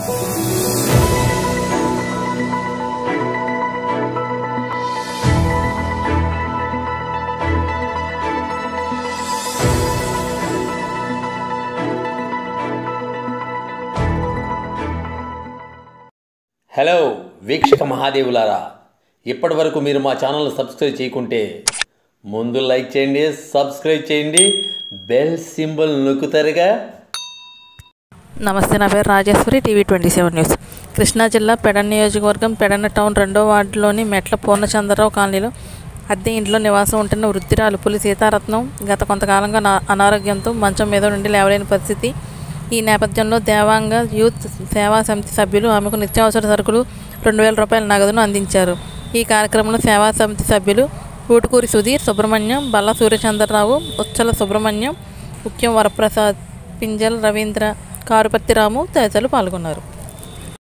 hello వీక్షక మహాదేవులారా ఇప్పటి వరకు మీరు మా ఛానల్ సబ్స్క్రైబ్ చేయకుంటే ముందు లైక్ చేయండి సబ్స్క్రైబ్ చేయండి బెల్ సింబల్ నొక్కుతారుగా నమస్తే నా పేరు Rajeswari TV twenty seven news Krishna జిల్లా పెడన నియోజకవర్గం పెడన టౌన్ రెండో వార్డులోని మెట్ల పూర్ణచంద్రరావు కాలనీలో అద్దె ఇంట్లో నివాసం ఉంటున్న వృద్ధిరాలు పులి సీతారత్నం గత కొంతకాలంగా నా అనారోగ్యంతో మంచం మీద నుండి లేవలేని పరిస్థితి ఈ నేపథ్యంలో దేవాంగ యూత్ సేవా సమితి సభ్యులు ఆమెకు నిత్యావసర సరుకులు రెండు వేల రూపాయల నగదును అందించారు ఈ కార్యక్రమంలో సేవా సమితి సభ్యులు ఊటుకూరి సుధీర్ సుబ్రహ్మణ్యం బల్ల సూర్యచంద్రరావు ఉచ్చల సుబ్రహ్మణ్యం ముఖ్యం వరప్రసాద్ పింజల్ రవీంద్ర కారుపత్తి రాము తదితరులు పాల్గొన్నారు